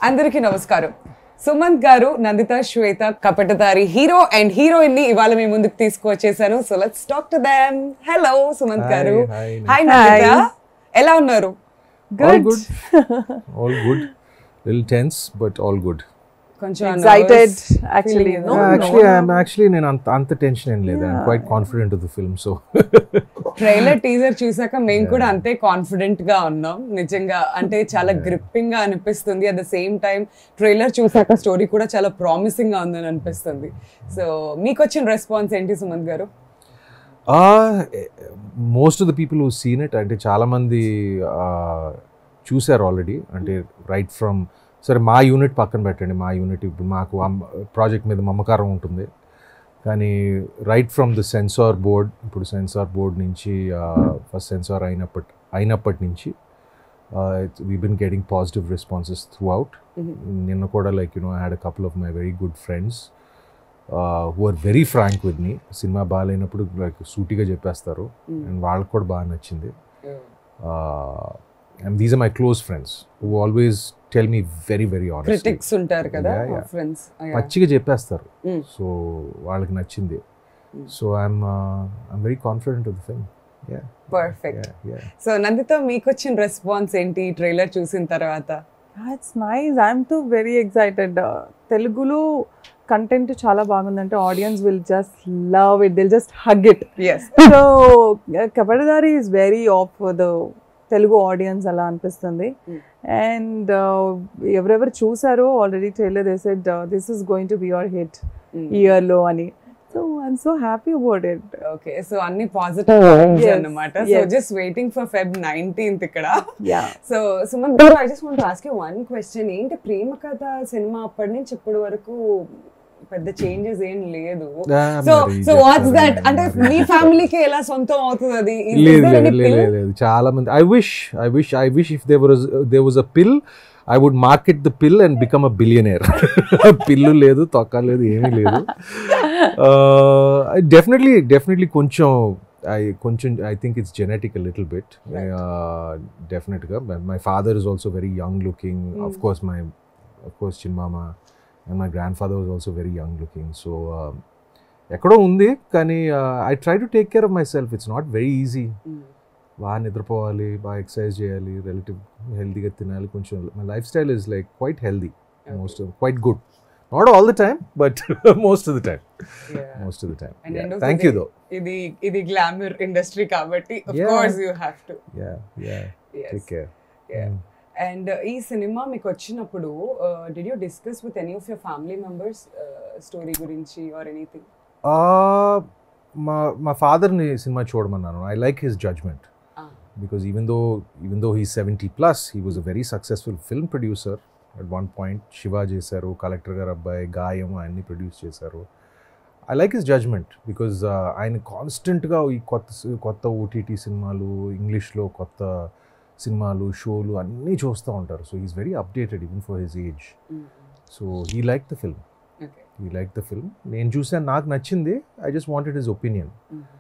అందరికీ నమస్కారం Sumanth garu Nandita Swetha Kapatadhaari hero and heroine ని ఇవాళ మీ ముందుకు తీసుకువచ్చేసాను so let's talk to them hello Sumanth Hi, garu hi. Hi Nandita ఎలా ఉన్నారు All good. all good. Little tense, but all good. కొంచెం excited nervous actually feeling no, Yeah, no, actually, no. I'm actually నేను అంత అంత టెన్షన్ ఏం లేదు I'm quite confident of the film so trailer teaser చూసాక మేము కూడా అంతే కాన్ఫిడెంట్ గా ఉన్నాం నిజంగా అంటే చాలా గ్రిప్పింగ్ గా అనిపిస్తుంది at the same time trailer చూసాక స్టోరీ కూడా చాలా ప్రామిసింగ్ గా ఉందని అనిపిస్తుంది సో మీకు వచ్చిన రెస్పాన్స్ ఏంటి Sumanth garu most of the people who seen it అంటే చాలా మంది uh, చూశారు ఆల్రెడీ అంటే రైట్ ఫ్రమ్ సరే మా యూనిట్ పక్కన పెట్టండి మా యూనిట్ ఇప్పుడు మాకు ప్రాజెక్ట్ మీద మమకారం ఉంటుంది కానీ right from the censor board ఇప్పుడు సెన్సార్ బోర్డ్ నుంచి ఫస్ట్ సెన్సార్ అయినప్పటి అయినప్పటి నుంచి we been getting positive responses throughout నిన్న కూడా like you know I had a couple of my very good friends who are very frank with me cinema బాగాలేనప్పుడు like సూటిగా చెప్పేస్తారు అండ్ వాళ్ళకి కూడా బాగా నచ్చింది and these are my close friends who always tell me very very honest critics ఉంటారు కదా Yeah, yeah. Friends పచ్చిగా చెప్పేస్తారు Mm. సో వాళ్ళకి నచ్చింది so I'm I'm very confident of the film perfect so Nandita మీకు వచ్చిన రెస్పాన్స్ ఏంటి ట్రైలర్ చూసిన తర్వాత it's nice I'm too very excited తెలుగులో కంటెంట్ చాలా బాగుందంటే audience will just love it they'll just hug it yes so Kapatadhaari is very of the Telugu audience అలా అనిపిస్తుంది Mm. అండ్ ఎవరెవరు చూసారో already trailer said this is going to be your hit ఇయర్లో అని so I'm so happy about it okay so అన్ని positive Yes, అన్నమాట so yes. Just waiting for Feb nineteenth ఇక్కడ yeah so Suman garu I just want ask you one question ఏంటి ప్రేమ కథ cinema అప్పటి నుంచి ఇప్పటి వరకు పెద్ద చేంజెస్ ఏం లేదు సో సో వాట్స్ దట్ అంటే మీ ఫ్యామిలీకి ఎలా సొంతం అవుతుంది అది Is- is లేదు there లేదు any లేదు pill? లేదు చాలా మంది I wish I wish I wish if they was they was a pill I would market the pill and become a billionaire pill లేదు తొక్క లేదు ఏమీ లేదు డెఫినెట్లీ డెఫినెట్లీ కొంచెం ఐ కొంచెం I think it's genetic little bit డెఫినెట్గా my father is also very young looking of course my of course చిన్మామ and my grandfather was also very young looking so ఎక్కడో ఉంది కానీ I try to take care of myself it's not very easy Mm. బాగా నిద్రపోవాలి బాగా exercise చేయాలి relative హెల్తీగా తినాలి కొంచెం my lifestyle is like quite healthy most quite good not all the time but most of the time Yeah. Most of the time And end of thank the you day, though ఇది ఇది glamour industry కాబట్టి of Yeah. Course you have to yeah yeah take care and ఈ సినిమా మీకు వచ్చినప్పుడు did you discuss with any of your family members story గురించి or anything మా మా ఫాదర్ని సినిమా చూడమన్నాను I like his judgement because even though even though he's 70 plus he was a very successful film producer at one point Shiva చేశారు collector garu అబ్బాయి గాయం అన్ని produce చేశారు I like his judgement because ఆయన కాన్స్టెంట్గా ఈ కొత్త సి- కొత్త ఓటీటీ సినిమాలు ఇంగ్లీష్లో కొత్త సినిమాలు షోలు అన్నీ చూస్తూ ఉంటారు so is very updated even for his age so he like the film okay he like the film నేను చూసాను నాకు నచ్చింది I just wanted his opinion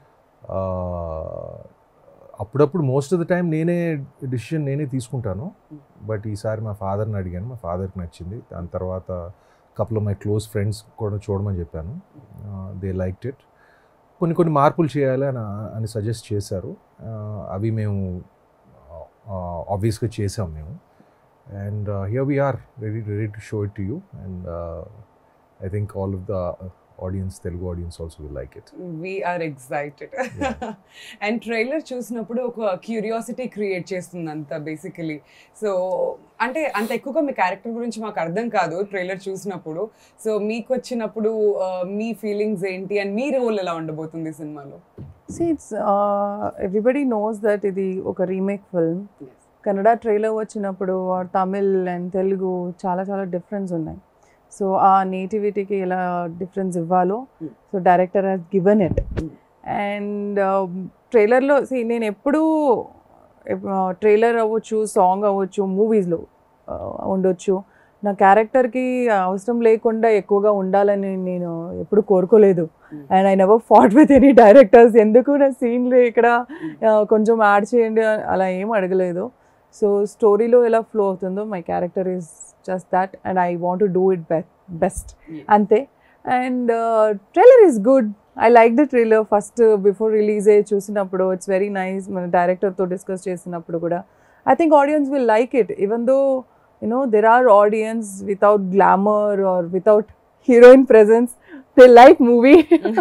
అప్పుడప్పుడు మోస్ట్ ఆఫ్ ద టైం నేనే డిసిషన్ నేనే తీసుకుంటాను బట్ ఈసారి మా ఫాదర్ని అడిగాను మా ఫాదర్కి నచ్చింది దాని తర్వాత couple of my close friends కూడా చూడమని చెప్పాను దే లైక్ ఇట్ కొన్ని కొన్ని మార్పులు చేయాలి అని అని సజెస్ట్ చేశారు Uh, అవి మేము ఆబ్వియస్గా చేసాం మేము and here we are ready ready to show it to you and I think all of the audience Telugu audience also will like it we are excited and trailer చూసినప్పుడు ఒక క్యూరియాసిటీ క్రియేట్ చేస్తుంది అంత బేసికలీ సో అంటే అంత ఎక్కువగా మీ character గురించి మాకు అర్థం కాదు ట్రైలర్ చూసినప్పుడు సో మీకు వచ్చినప్పుడు uh, మీ ఫీలింగ్స్ ఏంటి అండ్ మీ రోల్ ఎలా ఉండబోతుంది సినిమాలో See, it's uh, everybody knows that ఇది ఒక రీమేక్ ఫిల్మ్ కన్నడ ట్రైలర్ వచ్చినప్పుడు or తమిళ్ అండ్ తెలుగు చాలా చాలా డిఫరెన్స్ ఉన్నాయి సో ఆ నేటివిటీకి ఎలా డిఫరెన్స్ ఇవ్వాలో Mm. So director has given it Mm. And ట్రైలర్లో సి నేను ఎప్పుడూ ట్రైలర్ అవ్వచ్చు సాంగ్ అవ్వచ్చు మూవీస్లో ఉండొచ్చు నా క్యారెక్టర్కి అవసరం లేకుండా ఎక్కువగా ఉండాలని నేను ఎప్పుడు కోరుకోలేదు Mm. And I never fought with any directors ఎందుకు నా సీన్లు ఇక్కడ ఆ, కొంచెం యాడ్ చేయండి అలా ఏం అడగలేదు సో స్టోరీలో ఎలా ఫ్లో అవుతుందో my character is just that and I want to do it be best Yeah. అంతే and trailer is good I like the trailer first before release అయ్యి చూసినప్పుడు ఇట్స్ వెరీ నైస్ మన డైరెక్టర్తో డిస్కస్ చేసినప్పుడు కూడా I think audience will like it even though you know there are audience without glamour or without heroine presence they like movie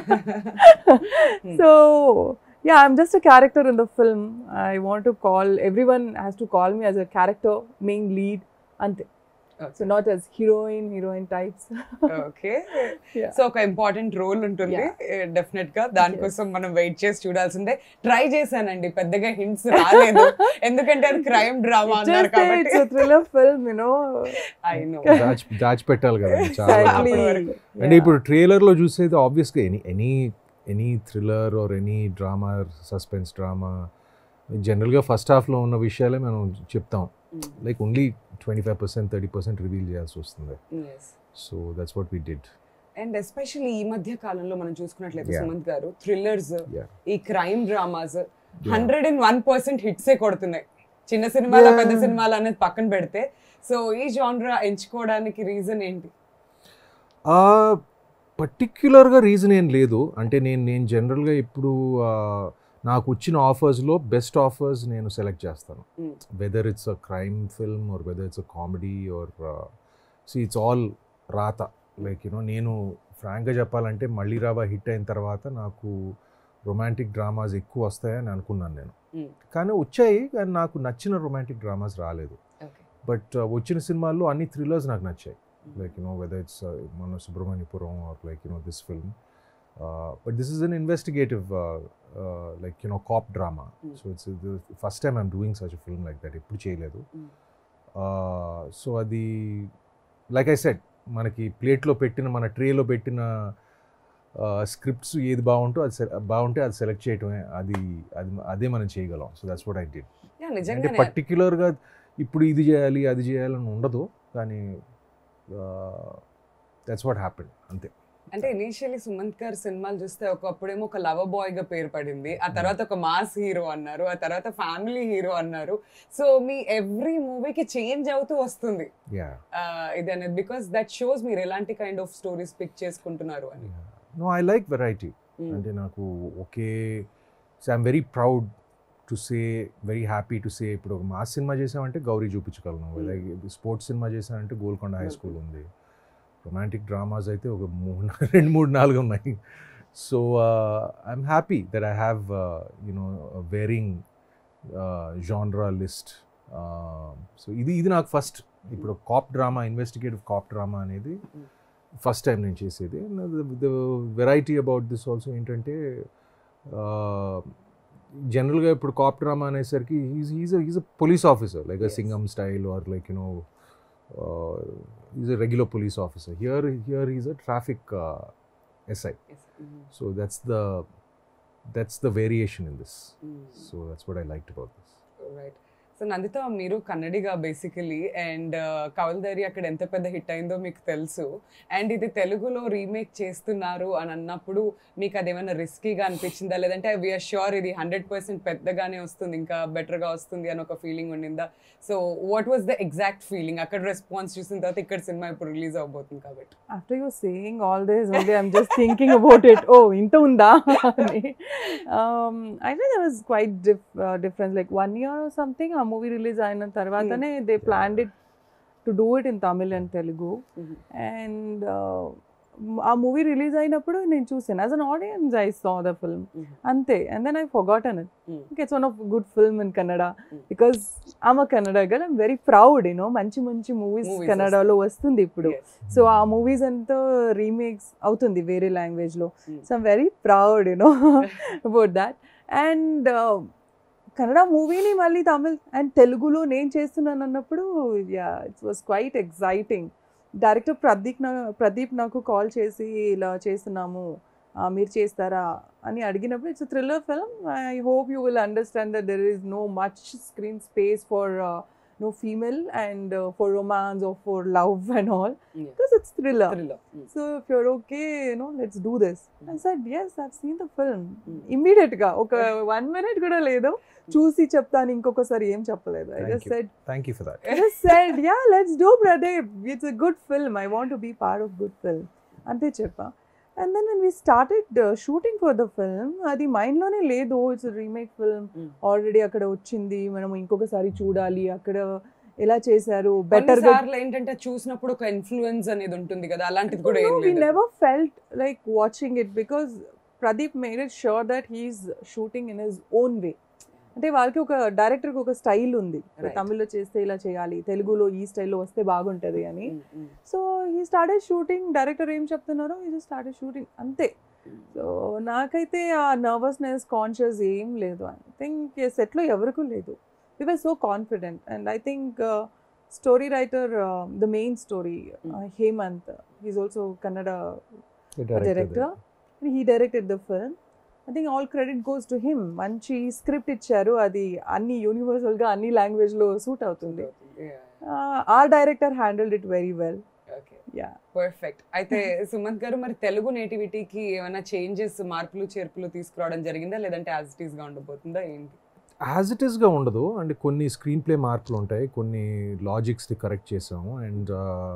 so yeah i'm just a character in the film i want to call everyone has to call me as a character main lead ante so not as heroine heroine types okay Yeah. So ఒక important role ఉంటుంది definite గా దానికోసం మనం wait చేసి చూడాల్సిందే try చేశానండి పెద్దగా hints రాలేదు ఎందుకంటే అది క్రైమ్ డ్రామా It's అన్నారు just a, కాబట్టి it's a thriller film you know I know దాచి దాచిపెట్టాలి కదా చాలా exactly వరకు. అంటే Yeah. ఇప్పుడు ట్రైలర్లో చూసేది ఆబ్వియస్గా any any any thriller or any drama suspense drama జనరల్గా ఫస్ట్ హాఫ్లో ఉన్న విషయాలే మనం చెప్తాం like only twenty five percent thirty percent reveal చేయాల్సి వస్తుంది so that's what we did and especially ఈ మధ్య కాలంలో మనం చూసుకున్నట్లయితే Yeah. Sumanth garu thrillers Yeah. ఈ crime dramas hundred and one percent హిట్సే కొడుతున్నాయి చిన్న సినిమాల Yeah. పెద్ద సినిమాలు అనేది పక్కన పెడితే సో ఈ జాన్రా ఎంచుకోవడానికి రీజన్ ఏంటి పర్టిక్యులర్గా రీజన్ ఏం లేదు అంటే నేను నేను జనరల్గా ఇప్పుడు ఆ, నాకు వచ్చిన ఆఫర్స్లో బెస్ట్ ఆఫర్స్ నేను సెలెక్ట్ చేస్తాను Mm. Whether it's a crime film or whether it's a comedy or see it's all రాత లైక్ యూనో నేను ఫ్రాంక్గా చెప్పాలంటే మళ్ళీ రాబా హిట్ అయిన తర్వాత నాకు రొమాంటిక్ డ్రామాస్ ఎక్కువ వస్తాయని అనుకున్నాను నేను Mm. కానీ వచ్చాయి కానీ నాకు నచ్చిన రొమాంటిక్ డ్రామాస్ రాలేదు ఓకే బట్ వచ్చిన సినిమాల్లో అన్ని థ్రిల్లర్స్ నాకు నచ్చాయి like you know whether it's uh, Mano Subramanipuram or like you know this film. Uh, but this is an investigative, uh, uh, like you know, cop drama. Mm. So it's uh, the first time I'm doing such a film like that. ఎప్పుడు చేయలేదు Mm. So అది like I set మనకి ప్లేట్లో పెట్టిన మన ట్రేలో పెట్టిన scripts ఏది బాగుంటో అది se- బాగుంటే అది సెలెక్ట్ చేయటమే అది అది అదే మనం చేయగలం so that's what I did yeah అంటే నిజంగానే పర్టిక్యులర్గా ఇప్పుడు ఇది చేయాలి అది చేయాలని ఉండదు కానీ దట్స్ వాట్ హ్యాపెన్ అంతే అంటే ఇనీషియల్లీ సుమంత్ గారు సినిమాలు చూస్తే ఒకప్పుడేమో ఒక లవ్ బాయ్ గా పేరు పడింది ఆ తర్వాత ఒక మాస్ హీరో అన్నారు ఆ తర్వాత ఫ్యామిలీ హీరో అన్నారు సో మీ ఎవ్రీ మూవీకి చేంజ్ అవుతూ వస్తుంది యా ఆ, ఇది అనేది బికాస్ దట్ షోస్ మీరు ఎలాంటి కైండ్ ఆఫ్ స్టోరీస్ పిక్ చేసుకుంటున్నారు అని no I like variety Mm. అంటే నాకు ఒకే so I'm very proud to say very happy to say ఇప్పుడు ఒక మాస్ సినిమా చేసామంటే గౌరీ చూపించగలను స్పోర్ట్స్ సినిమా చేసామంటే గోల్కొండ హై స్కూల్ ఉంది రొమాంటిక్ డ్రామాస్ అయితే ఒక మూడు రెండు మూడు నాలుగు ఉన్నాయి so I'm happy that I have you know varying genre list so ఇది ఇది నాకు ఫస్ట్ ఇప్పుడు cop drama investigative cop drama అనేది Mm. ఫస్ట్ టైం నేను చేసేది the variety about this also ఏంటంటే జనరల్గా ఇప్పుడు కాప్ డ్రామా అనేసరికి is is is a police officer like a Yes. Singam style or like you know is a regular police officer here here is a traffic SI so that's the that's the variation in this so that's what I like about this right so Nanditha మీరు Kannadiga basically and కవల్దరి అక్కడ ఎంత పెద్ద hit అయిందో మీకు తెలుసు and ఇది తెలుగులో remake చేస్తున్నారు అని అన్నప్పుడు మీకు అదేమైనా రిస్కీగా అనిపించిందా లేదంటే వీఆర్ ష్యూర్ ఇది హండ్రెడ్ పర్సెంట్ పెద్దగానే వస్తుంది ఇంకా బెటర్గా వస్తుంది అని ఒక ఫీలింగ్ ఉండిందా so what was the exact feeling అక్కడ రెస్పాన్స్ చూసిన తర్వాత ఇక్కడ సినిమా ఇప్పుడు రిలీజ్ అవబోతుంది కాబట్టి after you're saying all this only i'm just thinking about it oh ఇంత ఉందా అని. um i think there was quite dif- uh, difference like one year or something ఆ మూవీ రిలీజ్ అయిన తర్వాతనే they planned it to do it in Tamil and Telugu Mhm. And ఆ movie release అయినప్పుడు నేను చూసాను as an audience I saw the film Mhm. అంతే and then I forgotten it Mm. It's one of good film in Kannada Mm. Because ఆమె కన్నడ గల్ I'm very proud you know మంచి మంచి movies Movies కన్నడలో వస్తుంది ఇప్పుడు Yes. సో ఆ మూవీస్ అంతా రీమేక్స్ అవుతుంది వేరే లాంగ్వేజ్లో Mm. So I'm very proud you know about that and Kannada మూవీని మళ్ళీ తమిళ్ అండ్ తెలుగులో నేను చేస్తున్నాను అన్నప్పుడు yeah it's was quite exciting director Pradeep నా ప్రదీప్ నాకు కాల్ చేసి ఇలా చేస్తున్నాము ఆ, మీరు చేస్తారా అని అడిగినప్పుడు it's thriller film I hope you will understand that there is no much screen space for no female and uh, for romance or for love and all Yeah. because it's thriller. Thriller. Mm. So if you're okay, you know, let's do this. I said, yes, I've seen the film. Mm. Immediate గా ఒక one minute కూడా లేదు చూసి చెప్తాను ఇంకొకసారి ఏం చెప్పలేదు I Thank just you. Said thank you for that I just said, yeah, let's do Pradeep. It's a good film. I want to be part of good film. అంతే చెప్పా and then when we started shooting for the film అది మైండ్లోనే లేదు it's remake film Mm. Already అక్కడ వచ్చింది మనం ఇంకొకసారి చూడాలి అక్కడ ఎలా చేశారు బెటర్ కొన్నిసార్లు ఏంటంటే చూసినప్పుడు ఒక ఇన్ఫ్లుయెన్స్ అనేది ఉంటుంది కదా అలాంటిది కూడా ఏం no, we లేదు never felt like watching it because Pradeep made it sure that he's shooting in his own way. అంటే వాళ్ళకి ఒక డైరెక్టర్కి ఒక స్టైల్ ఉంది Right. తమిళ్లో చేస్తే ఇలా చేయాలి తెలుగులో ఈ స్టైల్లో వస్తే బాగుంటుంది అని Mm, mm. సో ఈ స్టార్టెడ్ షూటింగ్ డైరెక్టర్ ఏం చెప్తున్నారో ఈ స్టార్టెడ్ షూటింగ్ అంతే సో నాకైతే ఆ నర్వస్నెస్ కాన్షియస్ ఏం లేదు ఐ థింక్ సెట్లో ఎవరికూ లేదు we were so confident and I think story writer the main story Hemanth is also Kannada director he directed the film I think all credit goes to him మంచి script ఇచ్చారు అది అన్ని యూనివర్సల్గా అన్ని లాంగ్వేజ్లో సూట్ అవుతుంది ఆ director handled it very well okay yeah perfect అయితే సుమంత్ గారు మరి తెలుగు నేటివిటీకి ఏమైనా చేంజెస్ మార్పులు చేర్పులు తీసుకురావడం జరిగిందా లేదంటే యాజ్ ఇట్ ఈస్ గా ఉండబోతుందా ఏంటి యాజ్ ఇట్ ఈస్గా ఉండదు అండ్ కొన్ని స్క్రీన్ ప్లే మార్పులు ఉంటాయి కొన్ని లాజిక్స్ని కరెక్ట్ చేసాము and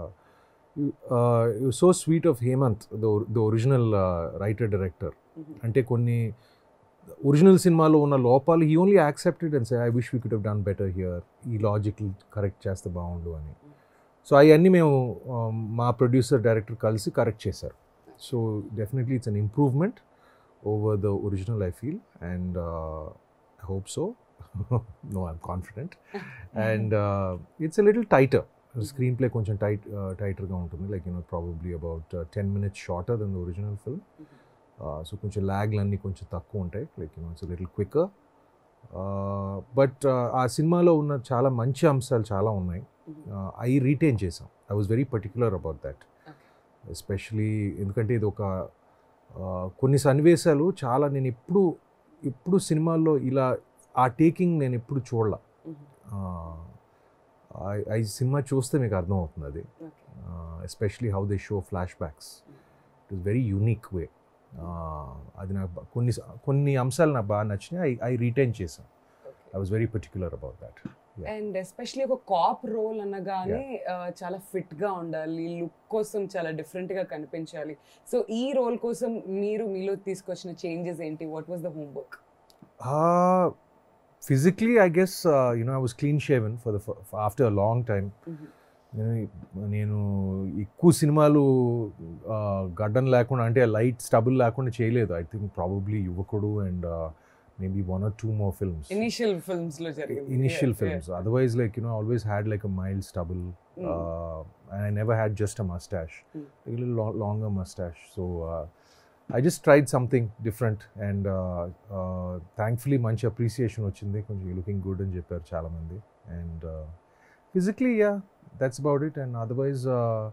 so sweet of Hemanth the original writer director అంటే కొన్ని ఒరిజినల్ సినిమాలో ఉన్న లోపాలు he only accepted and say I wish we could have done better here ఈ లాజిక్ కరెక్ట్ చేస్తే బాగుండు అని సో అవన్నీ మేము uh, మా ప్రొడ్యూసర్ డైరెక్టర్ కలిసి కరెక్ట్ చేశారు so definitely it's an improvement over the original I feel and I hope so no I'm confident and it's a little tighter screenplay కొంచెం tight టైటర్గా ఉంటుంది like you know probably about ten minutes shorter then the original film so కొంచెం ల్యాగ్లు అన్నీ కొంచెం తక్కువ ఉంటాయి లైక్ యూనో ఇట్స్ లిటిల్ క్విక్కర్ బట్ ఆ సినిమాలో ఉన్న చాలా మంచి అంశాలు చాలా ఉన్నాయి ఐ రీటైన్ చేసాం I was very particular about that especially ఎందుకంటే ఇది ఒక uh, కొన్ని సన్నివేశాలు చాలా నేను ఎప్పుడు ఎప్పుడు సినిమాల్లో ఇలా ఆ టేకింగ్ నేను ఎప్పుడు చూడాల ఆ సినిమా చూస్తే మీకు అర్థమవుతుంది అది especially how they show flashbacks it is very unique way అది నాకు బా- కొన్ని స- కొన్ని అంశాలు నాకు బాగా నచ్చినాయి ఐ ఐ రీటైన్ చేశాను I was very particular about that and especially ఒక కాప్ రోల్ అనగానే ఆ, చాలా ఫిట్ గా ఉండాలి లుక్ కోసం చాలా డిఫరెంట్ గా కనిపించాలి సో ఈ రోల్ కోసం మీరు మీలో తీసుకొచ్చిన చేంజెస్ ఏంటి what was the homework physically I guess you know I was clean shaven for the after a long time నేను ఎక్కువ సినిమాలు ఆ, గడ్డం లేకుండా అంటే లైట్ స్టబుల్ లేకుండా చేయలేదు ఐ థింక్ ప్రాబబ్లీ యువకుడు and maybe one or two more films initial films లో జరిగింది initial Yeah, films. Otherwise, like you know, I always had like a mild stubble, Mm. uh, and I never had just a mustache, Mm. like a little lo- longer mustache. So uh, I just tried something different, and uh, uh, thankfully, మంచి appreciation వచ్చింది కొంచెం looking good అని చెప్పారు చాలా మంది and physically yeah that's about it and otherwise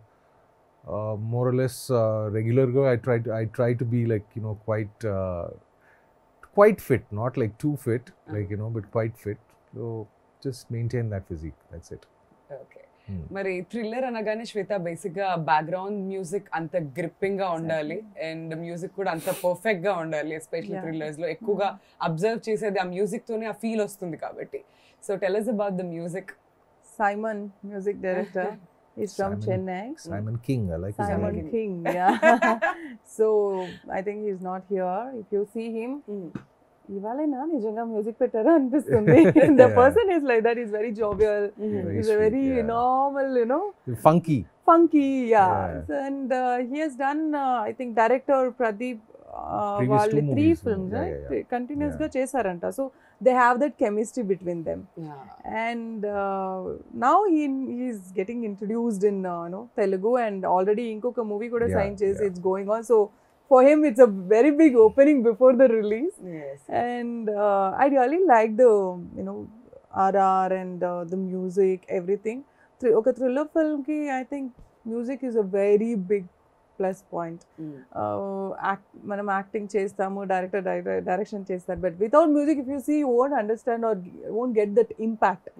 more less రెగ్యులర్గా I try I try to be like you know quite quite fit, not like too fit, like you know, but quite fit. So just maintain that physique. That's it. Okay Hmm. మరి thriller అనగానే Shweta basic గా background music అంత gripping గా ఉండాలి and music కూడా అంత perfect గా ఉండాలి ఎస్పెషల్లీ Yeah. థ్రిల్లర్స్ లో ఎక్కువగా అబ్జర్వ్ చేసేది ఆ మ్యూజిక్ తోనే ఆ ఫీల్ వస్తుంది కాబట్టి so tell us about the music Simon, music director, is from Simon. Chennai. Simon King, I like his Simon name. King, yeah. so I think he's not here. If you see him, ఇవాళైనా నిజంగా music పెట్టారా అనిపిస్తుంది the Yeah. Person is like that is very jovial Very is very sweet, yeah. Normal you know Funky. funky yeah, Yeah. So, and uh, he has done uh, i think director pradeep uh, Previous వాళ్ళు two three movies, films yeah, right yeah, yeah. Continuous గా Yeah. చేశారంట so they have that chemistry between them and uh, now he he's getting introduced in uh, you know Telugu and already ఇంకొక movie కూడా Yeah, sign చేసి yeah. it's going on so for him it's a very big opening before the release and uh, I really like the you know RR and uh, the music everything Thr- ఒక thriller film కి I think music is a very big plus point act మనం acting చేస్తాము director direction చేస్తారు but without music if you see won't understand or won't get that impact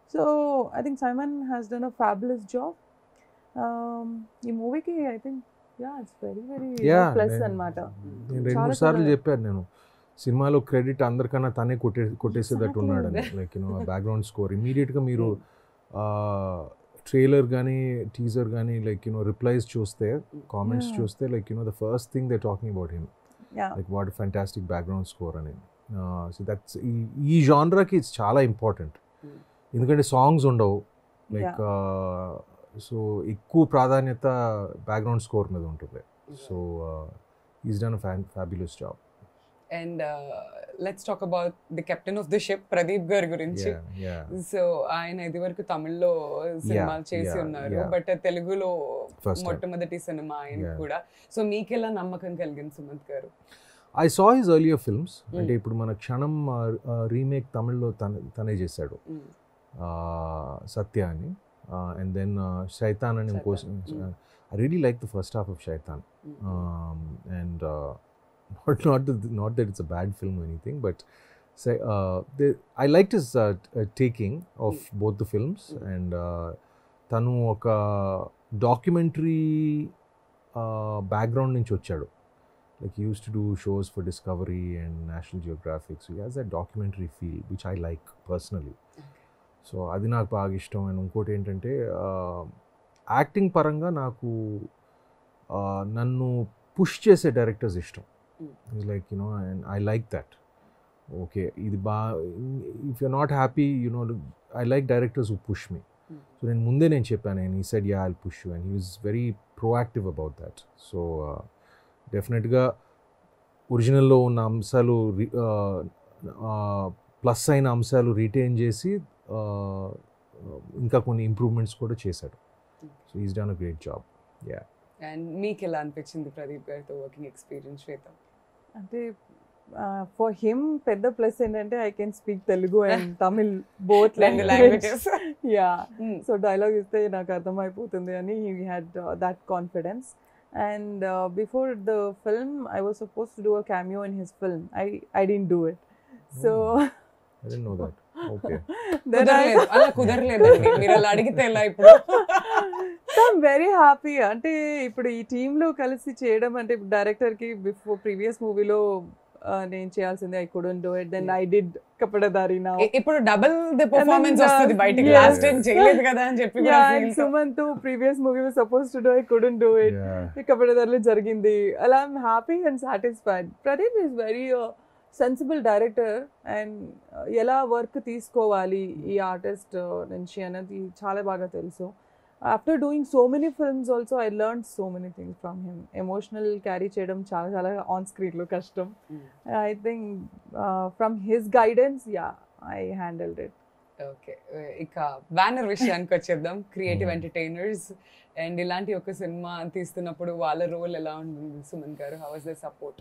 so I think Simon has done a fabulous job ఈ మూవీకి I think yeah it's very very yeah plus అనమాట నేను రెండు చాలా మూడు సార్లు చాలా- చెప్పాను నేను సినిమాలో క్రెడిట్ అందరికన్నా తనే కొట్టే కొట్టేసేటట్టు Exactly. ఉన్నాడని లైక్ యూనో బ్యాక్గ్రౌండ్ స్కోర్ ఇమీడియట్గా మీరు ట్రైలర్ కానీ టీజర్ కానీ లైక్ యూనో రిప్లైస్ చూస్తే కామెంట్స్ Yeah. చూస్తే like you know the first thing they talking about him yeah like what fantastic background score అని సో దట్స్ ఈ ఈ జాన్రాకి ఇట్స్ చాలా ఇంపార్టెంట్ Mm. ఎందుకంటే సాంగ్స్ ఉండవు లైక్ సో ఎక్కువ ప్రాధాన్యత బ్యాక్గ్రౌండ్ స్కోర్ మీద ఉంటుంది so is done fan fabulous job and let's talk about the captain of the ship Pradeep గారి గురించి సో ఆయన ఇది వరకు తమిళ్లో సినిమాలు చేసి yeah, ఉన్నారు yeah. బట్ తెలుగులో First time. మొట్టమొదటి సినిమా ఆయన Yeah. కూడా సో మీకు ఎలా నమ్మకం కలిగింది Sumanth garu I saw his earlier films Mm. అంటే ఇప్పుడు మన క్షణం రీమేక్ తమిళ్లో తన తనే చేశాడు Mm. uh, సత్య అని అండ్ దెన్ శైతాన్ అని ఇంకో Shaitan. I really like the first half of Shaitan Mm. um, and uh, not not that, not that it's a bad film or anything, but say uh, the, I liked his uh, t- uh, taking of both the films, Mm. and uh, తను ఒక documentary background నుంచి వచ్చాడు like used to do shows for Discovery and National Geographic so has that documentary feel which I like personally so అది నాకు బాగా ఇష్టం and ఇంకోటి ఏంటంటే యాక్టింగ్ పరంగా నాకు ఆ, నన్ను పుష్ చేసే డైరెక్టర్స్ ఇష్టం Mm. Like you know and I like that okay ఇది బా if you not happy you know I like directors who push me Mm. So నేను ముందే నేను చెప్పాను and he said yeah I push you and he was very proactive about that so డెఫినెట్గా ఒరిజినల్లో ఉన్న అంశాలు ప్లస్ అయిన అంశాలు రిటైన్ చేసి uh, ఇంకా కొన్ని ఇంప్రూవ్మెంట్స్ కూడా చేశాడు so is done a great job and మీకు ఎలా అనిపించింది ప్రదీప్ గారితో వర్కింగ్ ఎక్స్పీరియన్స్ శ్వేత అంటే ఫర్ హిమ్ పెద్ద ప్లస్ ఏంటంటే I can speak Telugu and Tamil both రెండు లాంగ్వేజెస్ యా సో డైలాగ్ ఇస్తే నాకు అర్థమైపోతుంది అని he had that confidence and before the film I was supposed to do a cameo in his film I I didn't do it so I didn't know that okay then I కుదరలేదు అలా కుదరలేదండి మీరు అలా అడిగితే ఎలా ఇప్పుడు I'm very happy అంటే ఇప్పుడు ఈ టీంలో కలిసి చేయడం అంటే డైరెక్టర్కి బిఫోర్ ప్రీవియస్ మూవీలో నేను చేయాల్సింది I couldn't do it then I did Kapatadhaari నా ఇ- ఇప్పుడు double the performance then, uh, వస్తుంది బయటికి yes. లాస్ట్ టైం చేయలేదు కదా అని చెప్పి కూడా Yeah, feel and తో- Sumanth previous movie supposed to do I couldn't do it కపడదారిలో జరిగింది అలా I'm happy and satisfied Pradeep is very sensible director and ఎలా వర్క్ తీసుకోవాలి ఈ ఆర్టిస్ట్ నుంచి అనేది చాలా బాగా తెలుసు after doing so many films also I learn so many things from him emotional carry చేయడం చాలా చాలా ఆన్ స్క్రీన్లో కష్టం Mm. I think from his guidance yeah I handled it okay ఇక బ్యానర్ విషయానికి వచ్చేద్దాం క్రియేటివ్ Hmm. ఎంటర్టైనర్స్ అండ్ ఇలాంటి ఒక సినిమా తీస్తున్నప్పుడు వాళ్ళ రోల్ ఎలా ఉంటుంది సుమన్ గారు హౌ వాస్ ద సపోర్ట్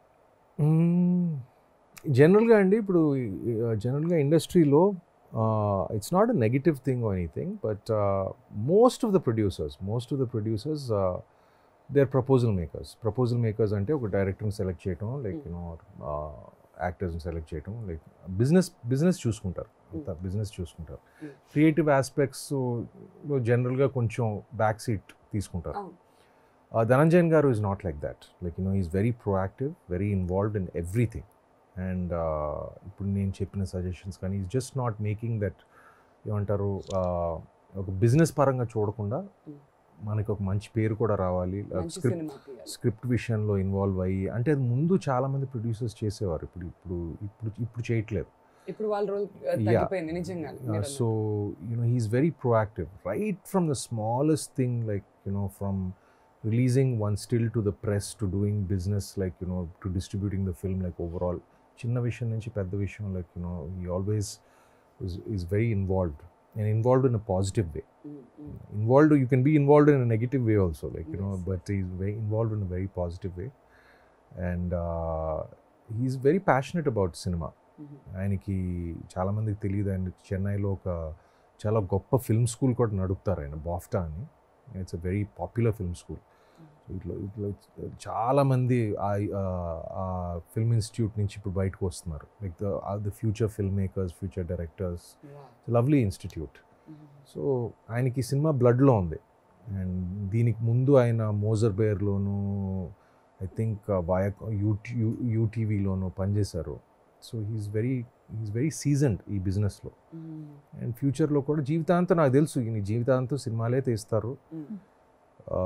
జనరల్గా అండి ఇప్పుడు జనరల్గా ఇండస్ట్రీలో it's not a negative thing or anything but most of the producers most of the producers they are proposal makers proposal makers అంటే ఒక డైరెక్టర్ని సెలెక్ట్ చేయటం లైక్ యూనో యాక్టర్స్ని సెలెక్ట్ చేయటం లైక్ బిజినెస్ బిజినెస్ చూసుకుంటారు అంత బిజినెస్ చూసుకుంటారు Mm. క్రియేటివ్ ఆస్పెక్ట్స్లో జనరల్గా కొంచెం బ్యాక్ సీట్ తీసుకుంటారు అవును. uh, Dhananjayan Garu is not like that. Like, you know, he's very proactive, very involved in everything. And uh, ఇప్పుడు నేను చెప్పిన సజెషన్స్ కానీ is just not making that ఏమంటారు uh, ఒక బిజినెస్ పరంగా చూడకుండా Mm. మనకి ఒక మంచి పేరు కూడా రావాలి మంచి స్క్రిప్ట్ సినిమా తీయాలి స్క్రిప్ట్ విషయంలో ఇన్వాల్వ్ అయ్యి అంటే అది ముందు చాలా మంది ప్రొడ్యూసర్స్ చేసేవారు ఇప్పుడు ఇప్పుడు ఇప్పుడు ఇప్పుడు చేయట్లేదు ఇప్పుడు వాళ్ళ రోల్ తగ్గిపోయింది నిజంగా so you know he is very proactive right from the smallest thing like you know from releasing one still to the press to doing business like you know to distributing the film like overall చిన్న విషయం నుంచి పెద్ద విషయం like you know he always is very involved and involved in a positive way involved you can be involved in a negative way also like you know Yes. but he's very involved in a very positive way and uh, he's very passionate about cinema ఆయనకి చాలామందికి తెలియదు ఆయన చెన్నైలో ఒక చాలా గొప్ప film school కూడా నడుపుతారు ఆయన బాఫ్టా అని it's a very popular film school ఇట్లా ఇట్లా చాలామంది ఆ ఫిల్మ్ ఇన్స్టిట్యూట్ నుంచి ఇప్పుడు బయటకు వస్తున్నారు like the the future film makers future directors lovely institute so ఆయనకి ఈ సినిమా బ్లడ్లో ఉంది అండ్ దీనికి ముందు ఆయన మోజర్ బేర్లోను ఐ థింక్ వాయా యూట్యూ యూటీవీలోను పనిచేశారు so he's very he's very seasoned ఈ బిజినెస్లో అండ్ ఫ్యూచర్లో కూడా జీవితాంతం నాకు తెలుసు ఈయన జీవితాంతం సినిమాలే తీస్తారు ఆ,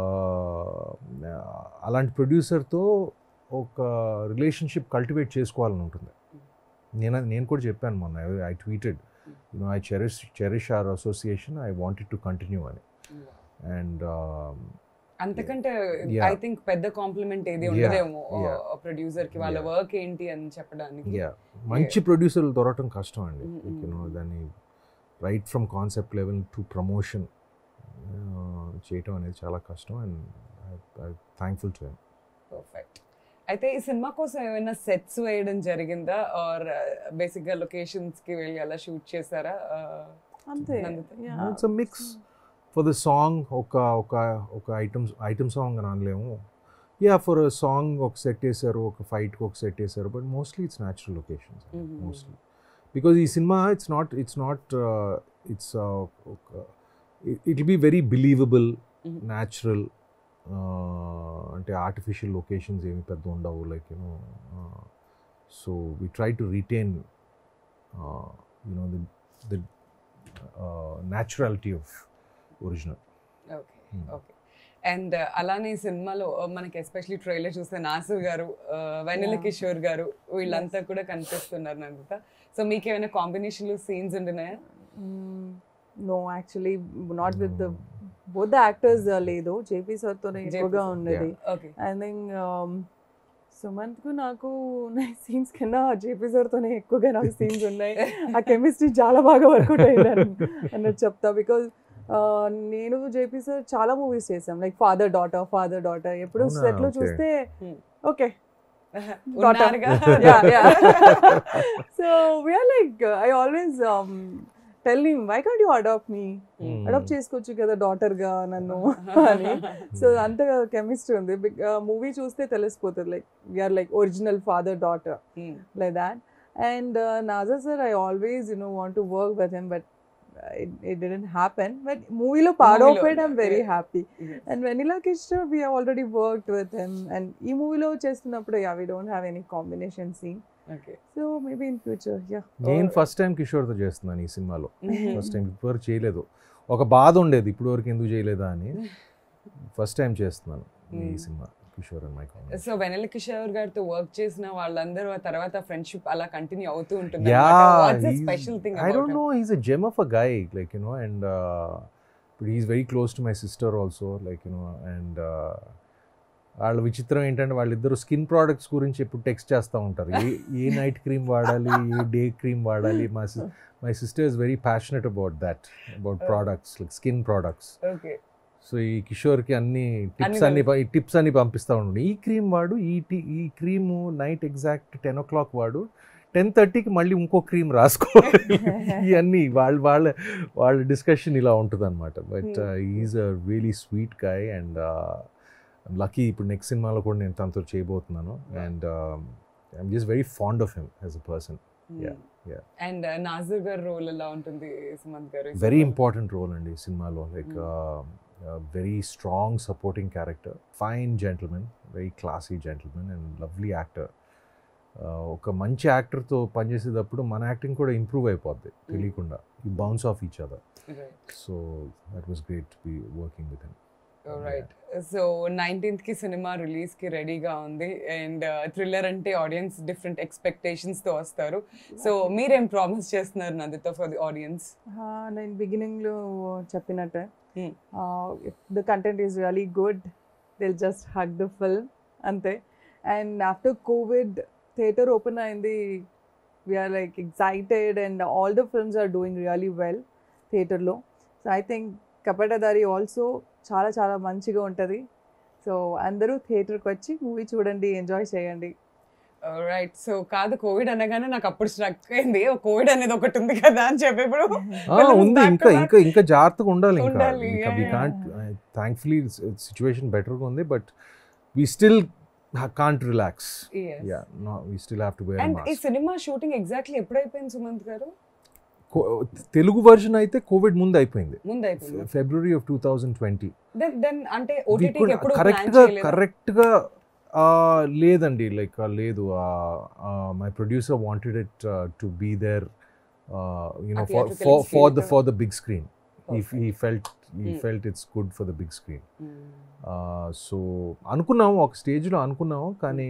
అలాంటి ప్రొడ్యూసర్తో ఒక రిలేషన్షిప్ కల్టివేట్ చేసుకోవాలని ఉంటుంది నేను నేను కూడా చెప్పాను మొన్న I tweeted you know I cherish cherish our association I wanted to continue అని అండ్ అంతకంటే Yeah. ఐ థింక్ పెద్ద కాంప్లిమెంట్ ఏది Yeah, ఉండదేమో yeah. ప్రొడ్యూసర్ కి వాళ్ళ Yeah. వర్క్ ఏంటి అని చెప్పడానికి యా మంచి ప్రొడ్యూసర్లు దొరకటం కష్టం అండి Mm, mm, యూనో mm. దాన్ని right from concept level to promotion చేయటం అనేది చాలా కష్టం అండ్ థ్యాంక్ఫుల్ టు పర్ఫెక్ట్ అయితే ఈ సినిమా కోసం ఏమైనా సెట్స్ వేయడం జరిగిందా ఆర్ బేసిక్ గా లొకేషన్స్ కి వెళ్ళి అలా షూట్ చేశారా Uh, అంతే Nanditha. Yeah. It's a mix for the song ఒక ఒక ఒక ఐటమ్ ఐటమ్ సాంగ్ అని అనలేము యా ఫర్ సాంగ్ ఒక సెట్ వేసారు ఒక ఫైట్కి ఒక సెట్ వేసారు but mostly it's natural locations Mhm. Mostly because ఈ cinema it's not it's not it's it will be very believable Mhm. Natural అంటే ఆర్టిఫిషియల్ లొకేషన్స్ ఏమి పెద్ద ఉండవు like you know so we try to retain you know the the naturality of original okay Hmm. Okay and అలానే ఈ సినిమాలో uh, మనకి especially trailer చూస్తే నాసు గారు వెన్నెల Yeah. కిషోర్ గారు వీళ్ళంతా కూడా కనిపిస్తున్నారు నందిత సో మీకు ఏమైనా కాంబినేషన్లు సీన్స్ ఉంటున్నాయా no actually not with the both the actors లేదు జేపీ తోనే ఎక్కువగా ఉండేది ఓకే ఐ థింక్ సుమంత్కు నాకు సీన్స్ కన్నా జేపీ తోనే ఎక్కువగా నాకు సీన్స్ ఉన్నాయి ఆ కెమిస్ట్రీ చాలా బాగా వర్కౌట్ అయిందని అన్నట్టు చెప్తా బికాజ్ నేను జేపీ సార్ చాలా మూవీస్ చేసాం like father daughter father daughter ఎప్పుడు అవునా? సెట్ లో Okay. చూస్తే Hmm. ఓకే ఉన్నారుగా yeah, yeah. so we are like, uh, I always um, tell him, why can't you adopt me? Adopt చేసుకోవచ్చు కదా డాటర్ గా నన్ను అని సో అంత కెమిస్ట్రీ ఉంది మూవీ చూస్తే తెలిసిపోతుంది like we're like original father daughter Hmm. like that. And uh, Naza sir, I always, you know, want to work with him, but uh, it, it didn't happen. But movie lo part of Movie lo, it, I'm very yeah. happy. Yes. And Vanilla Kishore, we have already worked with him. And ఈ మూవీలో చేస్తున్నప్పుడు yeah, we don't have any combination scene. Okay. So maybe in future, yeah. నేను first time కిషోర్తో చేస్తున్నాను ఈ సినిమాలో first time ఇప్పటివరకు చేయలేదు ఒక బాధ ఉండేది ఇప్పుడు వరకు ఎందుకు చేయలేదా అని ఫస్ట్ టైం చేస్తున్నాను ఈ Hmm. సినిమా Kishore and my combination so Vennela Kishore గారితో వర్క్ చేసిన వాళ్ళందరూ ఆ తర్వాత ఫ్రెండ్షిప్ అలా కంటిన్యూ అవుతూ ఉంటుంది Yeah, special thing I don't know. He's a gem of a guy, like you know, and uh, but he's very close to my sister also, like you know, and uh, వాళ్ళ విచిత్రం ఏంటంటే వాళ్ళిద్దరు skin products గురించి ఎప్పుడు text చేస్తూ ఉంటారు ఏ ఏ night cream వాడాలి ఏ day cream వాడాలి మా my sister is very passionate about that about Oh. Products like skin products okay so ఈ కిషోర్కి అన్ని టిప్స్ అన్ని అన్ని టిప్స్ అన్ని పంపిస్తూ ఉండు ఈ క్రీమ్ వాడు ఈ టీ ఈ cream night exact ten o'clock వాడు టెన్ థర్టీకి మళ్ళీ ఇంకో క్రీమ్ రాసుకోవాలి ఇవన్నీ వాళ్ళ వాళ్ళ వాళ్ళ డిస్కషన్ ఇలా ఉంటుంది అనమాట but is a really sweet guy and lucky ఇప్పుడు నెక్స్ట్ సినిమాలో కూడా నేను తనతో చేయబోతున్నాను and I'm just very fond of him as a person Yeah, yeah. And Nassar గారి రోల్ ఎలా ఉంటుంది సుమంత్ గారు వెరీ ఇంపార్టెంట్ రోల్ అండి ఈ సినిమాలో like very strong supporting character fine gentlemen very classy gentlemen and lovely actor ఒక మంచి యాక్టర్తో పనిచేసేటప్పుడు మన యాక్టింగ్ కూడా ఇంప్రూవ్ అయిపోద్ది తెలియకుండా ఈ bounce off each other so that was great be working with him right so nineteenth కి సినిమా రిలీజ్ కి రెడీగా ఉంది అండ్ థ్రిల్లర్ అంటే ఆడియన్స్ డిఫరెంట్ ఎక్స్పెక్టేషన్స్ తో వస్తారు సో మీరేం ప్రామిస్ చేస్తున్నారు Nandita for the audience Ah, నేను బిగినింగ్లో చెప్పినట్టే Hmm. If the content is really good they'll just hug the film అంతే and after covid theatre open అయింది we're like excited and all the films are doing really well థియేటర్లో so I think Kapatadhaari also చాలా చాలా మంచిగా ఉంటుంది so అందరూ థియేటర్కి వచ్చి మూవీ చూడండి ఎంజాయ్ చేయండి రైట్ సో కాదు కోవిడ్ అనగానే నాకు అప్పుడు స్ట్రక్ అయింది కోవిడ్ అనేది ఒకటి ఉంది కదా అని చెప్పి ఇప్పుడు ఆ, Films ఉంది back to ఇంకా back. ఇంకా ఇంకా జాగ్రత్తగా ఉండాలి ఇంకా ఉండాలి, yeah, we yeah. Can't thankfully situation బెటర్గా ఉంది but we still can't relax Yes. Yeah no we still have to wear and ఈ సినిమా షూటింగ్ ఎగ్జాక్ట్లీ ఎప్పుడైపోయింది సుమంత్ గారు తెలుగు వర్షన్ అయితే కోవిడ్ ముందు అయిపోయింది ముందు అయిపోయింది February of two thousand twenty then then అంటే ఓటీటీకి ఎప్పుడు కరెక్ట్ ప్లాన్ గా చేయలేదు కరెక్ట్ గా ఆ, లేదండి లైక్ లేదు my producer wanted it to be there you know A for theatrical for for the experience. For the big screen ఈ Perfect. ఫెల్ట్ ఈ Hmm. Felt it's good for the big screen Mm. So అనుకున్నాము ఒక స్టేజ్లో అనుకున్నాము కానీ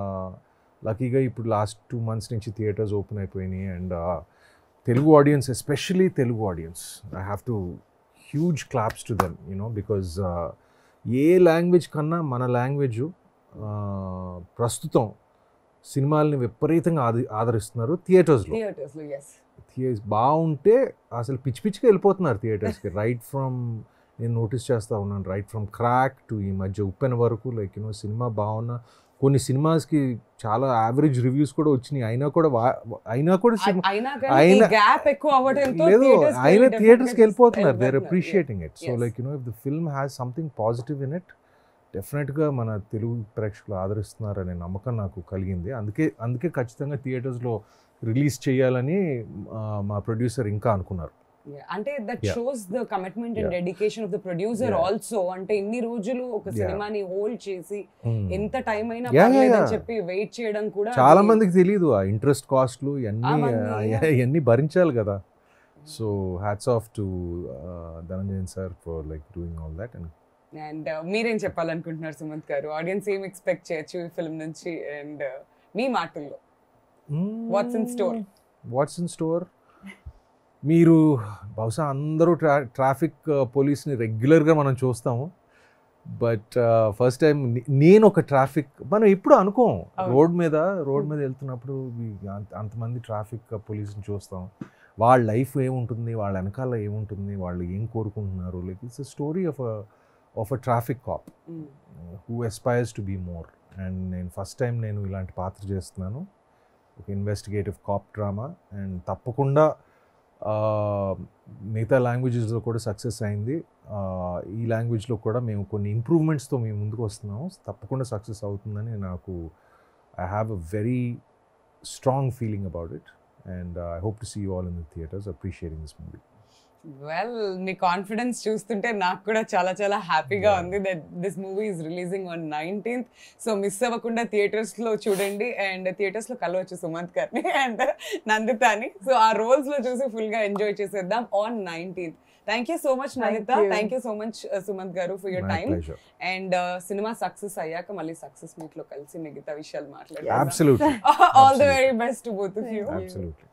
లక్కీగా ఇప్పుడు last two months నుంచి థియేటర్స్ ఓపెన్ అయిపోయినాయి and Telugu audience especially Telugu audience I have to huge claps to them you know because ఏ లాంగ్వేజ్ కన్నా మన లాంగ్వేజ్ ప్రస్తుతం సినిమాల్ని విపరీతంగా ఆది ఆదరిస్తున్నారు థియేటర్స్లో థియేటర్స్ లో ఎస్ థియేటర్స్ బాగుంటే అసలు పిచ్చి పిచ్చిగా వెళ్ళిపోతున్నారు థియేటర్స్కి రైట్ ఫ్రమ్ నేను నోటీస్ చేస్తూ ఉన్నాను రైట్ ఫ్రమ్ క్రాక్ టు ఈ మధ్య ఉప్పెన వరకు లైక్ యూనో సినిమా బాగున్నా కొన్ని సినిమాస్కి చాలా యావరేజ్ రివ్యూస్ కూడా వచ్చినాయి అయినా కూడా వా- అయినా కూడా సినిమా అయినా కానీ అయినా- గ్యాప్ ఎక్కువ అవ్వడంతో లేదు theatres కి ఆయన వెళ్ళి థియేటర్స్కి definitely వెళ్ళిపోతున్నారు దే ఆర్ వెళ్ళిపోతున్నారు. Appreciating it so Yes. Like you know if the film has something positive in it డెఫినెట్గా మన తెలుగు ప్రేక్షకులు ఆదరిస్తున్నారనే నమ్మకం నాకు కలిగింది అందుకే అందుకే ఖచ్చితంగా థియేటర్స్లో రిలీజ్ చేయాలని ఆ, మా ప్రొడ్యూసర్ ఇంకా అనుకున్నారు Yeah, అంటే that Yeah. Shows the commitment and Yeah. Dedication of the producer Yeah. Also అంటే ఇన్ని రోజులు ఒక Yeah. సినిమాని హోల్డ్ చేసి Hmm. ఎంత టైం అయినా Yeah, yeah, పర్లేదని yeah. చెప్పి వెయిట్ చేయడం కూడా చాలా అది- మందికి తెలియదు ఆ ఇంట్రెస్ట్ కాస్ట్లు ఇవన్నీ అవన్నీ, yeah. ఇవన్నీ భరించాలి కదా so hats off to Dhananjayan sir for like doing all that and and మీరేం చెప్పాలనుకుంటున్నారు సుమంత్ గారు ఆడియన్స్ ఏం ఎక్స్పెక్ట్ చేయొచ్చు ఈ ఫిల్మ్ నుంచి అండ్ మీ మాటల్లో What's in store? What's in store మీరు బహుశా అందరూ ట్రా ట్రాఫిక్ పోలీస్ని రెగ్యులర్గా మనం చూస్తాము బట్ ఫస్ట్ టైం నేను ఒక ట్రాఫిక్ మనం ఎప్పుడు అనుకోం అవును. రోడ్ మీద రోడ్ మీద వెళ్తున్నప్పుడు we- అంత- అంతమంది ట్రాఫిక్ పోలీస్ని చూస్తాం వాళ్ళ లైఫ్ ఏముంటుంది వాళ్ళ వెనకాల ఏముంటుంది వాళ్ళు ఏం కోరుకుంటున్నారు like it's a story of of a traffic cop who aspires to be more and నేను ఫస్ట్ టైం నేను ఇలాంటి పాత్ర చేస్తున్నాను ఒక ఇన్వెస్టిగేటివ్ కాప్ డ్రామా అండ్ తప్పకుండా ఆ, మిగతా లాంగ్వేజెస్లో కూడా సక్సెస్ అయింది ఆ, ఈ లాంగ్వేజ్లో కూడా మేము కొన్ని ఇంప్రూవ్మెంట్స్తో మేము ముందుకు వస్తున్నాము తప్పకుండా సక్సెస్ అవుతుందని నాకు I have a very strong feeling about it and I hope to see you all in the theatres appreciating this movie well మీ కాన్ఫిడెన్స్ చూస్తుంటే నాకు కూడా చాలా చాలా హ్యాపీగా Yeah. ఉంది that this movie is releasing on nineteenth so miss అవ్వకుండా theatres లో చూడండి అండ్ థియేటర్స్ లో కలవచ్చు సుమంత్ గారిని అండ్ నందితాని సో ఆ రోల్స్ లో చూసి ఫుల్ గా ఎంజాయ్ చేసేద్దాం on nineteenth thank you so much Thank Nandita you. Thank you so much Sumanth గారు for your my time pleasure అండ్ సినిమా సక్సెస్ అయ్యాక మళ్ళీ సక్సెస్ మీట్ లో కలిసి మిగతా విషయాలు మాట్లాడారు absolutely all the very best both of you Thank you. Absolutely